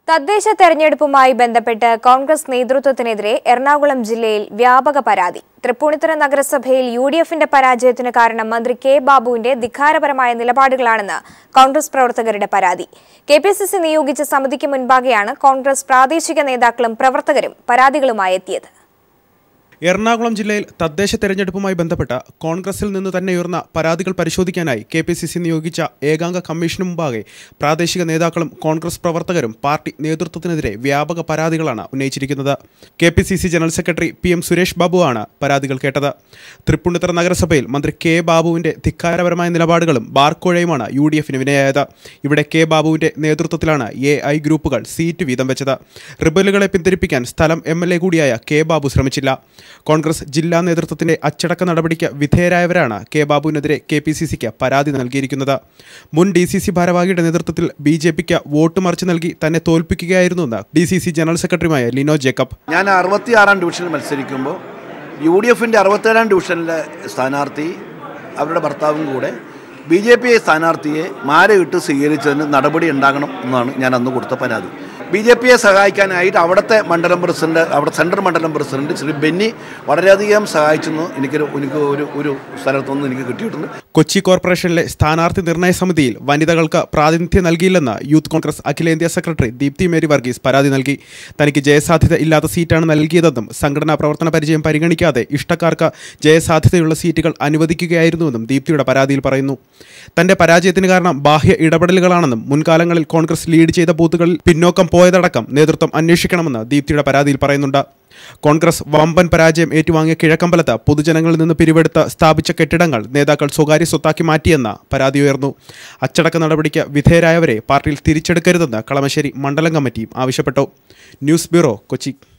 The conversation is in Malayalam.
തദ്ദേശ തെരഞ്ഞെടുപ്പുമായി ബന്ധപ്പെട്ട് കോൺഗ്രസ് നേതൃത്വത്തിനെതിരെ എറണാകുളം ജില്ലയിൽ വ്യാപക പരാതി തൃപ്പൂണിത്തുറ നഗരസഭയിൽ യു ഡി എഫിന്റെ പരാജയത്തിന് കാരണം മന്ത്രി കെ ബാബുവിന്റെ ധിക്കാരപരമായ നിലപാടുകളാണെന്ന് കോൺഗ്രസ് പ്രവർത്തകരുടെ പരാതി കെ പി സി സി നിയോഗിച്ച സമിതിക്ക് മുൻപാകെയാണ് കോൺഗ്രസ് പ്രാദേശിക നേതാക്കളും പ്രവർത്തകരും പരാതികളുമായി എത്തിയത് എറണാകുളം ജില്ലയിൽ തദ്ദേശ തെരഞ്ഞെടുപ്പുമായി ബന്ധപ്പെട്ട കോൺഗ്രസിൽ നിന്ന് തന്നെ ഉയർന്ന പരാതികൾ പരിശോധിക്കാനായി കെ പി സി സി നിയോഗിച്ച ഏകാംഗ കമ്മീഷന് മുമ്പാകെ പ്രാദേശിക നേതാക്കളും കോൺഗ്രസ് പ്രവർത്തകരും പാർട്ടി നേതൃത്വത്തിനെതിരെ വ്യാപക പരാതികളാണ് ഉന്നയിച്ചിരിക്കുന്നത് K P C C general secretary P M Suresh ബാബുവാണ് പരാതികൾ കേട്ടത് തൃപ്പൂണിത്തറ നഗരസഭയിൽ മന്ത്രി കെ ബാബുവിന്റെ ധിക്കാരപരമായ നിലപാടുകളും ബാർക്കോഴയുമാണ് യു ഡി എഫിന് വിനയായത് ഇവിടെ കെ ബാബുവിന്റെ നേതൃത്വത്തിലാണ് എ ഐ ഗ്രൂപ്പുകൾ സീറ്റ് വീതം വെച്ചത് റിബലുകളെ പിന്തിരിപ്പിക്കാൻ സ്ഥലം എം എൽ എ കൂടിയായ കെ ബാബു ശ്രമിച്ചില്ല കോൺഗ്രസ് ജില്ലാ നേതൃത്വത്തിന്റെ അച്ചടക്ക നടപടിക്ക് വിധേയരായവരാണ് കെ ബാബുവിനെതിരെ കെ പി സി സിക്ക് പരാതി നൽകിയിരിക്കുന്നത് മുൻ ഡി സി സി ഭാരവാഹിയുടെ നേതൃത്വത്തിൽ ബി ജെ പിക്ക് വോട്ട് മറിച്ച് നൽകി തന്നെ തോൽപ്പിക്കുകയായിരുന്നുവെന്ന് ഡി സി സി ജനറൽ സെക്രട്ടറിയുമായ ലിനോ ജേക്കബ് ഞാൻ അറുപത്തിയാറാം ഡിവിഷനിൽ മത്സരിക്കുമ്പോൾ യു ഡി എഫിൻ്റെ അറുപത്തേഴാം ഡിവിഷനിലെ സ്ഥാനാർത്ഥി അവരുടെ ഭർത്താവും കൂടെ ബി ജെ പി സ്ഥാനാർത്ഥിയെ മാലയിട്ട് സ്വീകരിച്ചതിന് നടപടി ഉണ്ടാകണം എന്നാണ് ഞാൻ അന്ന് കൊടുത്ത പരാതി ബി ജെ പിയെ സഹായിക്കാനായിട്ട് അവിടുത്തെ മണ്ഡലം പ്രസിഡന്റ് അവിടെ സെൻട്രൽ മണ്ഡലം പ്രസിഡന്റ് ശ്രീ ബെന്നി വളരെയധികം സഹായിച്ചെന്ന് എനിക്കൊരു എനിക്ക് ഒരു ഒരു സ്ഥലത്തുനിന്ന് എനിക്ക് കിട്ടിയിട്ടുണ്ട് കൊച്ചി കോർപ്പറേഷനിലെ സ്ഥാനാർത്ഥി നിർണയ സമിതിയിൽ വനിതകൾക്ക് പ്രാതിനിധ്യം നൽകിയില്ലെന്ന് യൂത്ത് കോൺഗ്രസ് അഖിലേന്ത്യാ സെക്രട്ടറി ദീപ്തി മേരി വർഗീസ് പരാതി നൽകി തനിക്ക് ജയസാധ്യത ഇല്ലാത്ത സീറ്റാണ് നൽകിയതെന്നും സംഘടനാ പ്രവർത്തന പരിചയം പരിഗണിക്കാതെ ഇഷ്ടക്കാർക്ക് ജയസാധ്യതയുള്ള സീറ്റുകൾ അനുവദിക്കുകയായിരുന്നുവെന്നും ദീപ്തിയുടെ പരാതിയിൽ പറയുന്നു തന്റെ പരാജയത്തിന് കാരണം ബാഹ്യ ഇടപെടലുകളാണെന്നും മുൻകാലങ്ങളിൽ കോൺഗ്രസ് ലീഡ് ചെയ്ത ബൂത്തുകളിൽ പിന്നോക്കം പോയതടക്കം നേതൃത്വം അന്വേഷിക്കണമെന്ന് ദീപ്തിയുടെ പരാതിയിൽ പറയുന്നുണ്ട് കോൺഗ്രസ് വമ്പൻ പരാജയം ഏറ്റുവാങ്ങിയ കിഴക്കമ്പലത്ത് പൊതുജനങ്ങളിൽ നിന്ന് പിരിവെടുത്ത് സ്ഥാപിച്ച കെട്ടിടങ്ങൾ നേതാക്കൾ സ്വകാര്യ സ്വത്താക്കി മാറ്റിയെന്ന പരാതി ഉയർന്നു അച്ചടക്ക നടപടിക്ക് വിധേയരായവരെ പാർട്ടിയിൽ തിരിച്ചെടുക്കരുതെന്ന് കളമശ്ശേരി മണ്ഡലം കമ്മിറ്റിയും ആവശ്യപ്പെട്ടു ന്യൂസ് ബ്യൂറോ കൊച്ചി